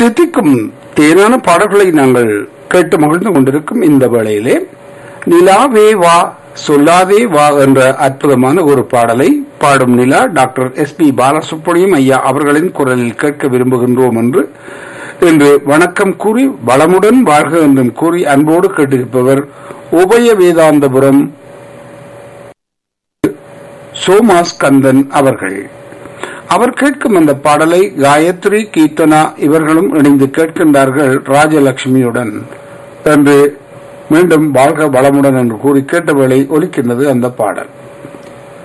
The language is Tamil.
தித்திக்கும் தேனான பாடல்களை நாங்கள் கேட்டு மகிழ்ந்து கொண்டிருக்கும் இந்த வேளையிலே நிலாவே வா சொல்லாதே வா என்ற அற்புதமான ஒரு பாடலை பாடும் நிலா டாக்டர் எஸ் பி பாலசுப்ரமணியம் ஐயா அவர்களின் குரலில் கேட்க விரும்புகின்றோம் என்று இன்று வணக்கம் கூறி வளமுடன் வாழ்க என்றும் கூறி அன்போடு கேட்டிருப்பவர் உபய வேதாந்தபுரம் சோமாஸ் கந்தன் அவர்கள் அவர் கேட்கும் அந்த பாடலை காயத்ரி கீர்த்தனா இவர்களும் இணைந்து கேட்கின்றார்கள் ராஜலட்சுமியுடன் என்று மீண்டும் வாழ்க வளமுடன் என்று கூறி கேட்ட வேளை ஒலிக்கின்றது அந்த பாடல்